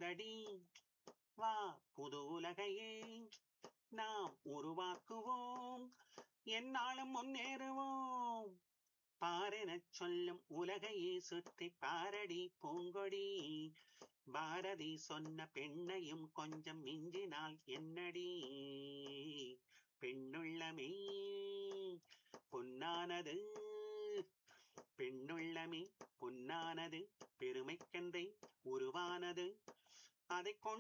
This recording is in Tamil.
வந்ததடி வா புது உலகையே நாம் உருவாக்குவோம் என்னாலும் முன்னேறுவோம் பாரெனச் சொல்லும் உலகையே சுற்றி பாரடி பூங்கொடி பாரதி சொன்ன பெண்ணையும் கொஞ்சம் மிஞ்சினால் என்னடி பெண்ணுள்ளமே பொன்னானது பெண்ணுள்ளமே பொன்னானது பெருமைக்கென்றே உருவானது அதைக் கொண்டு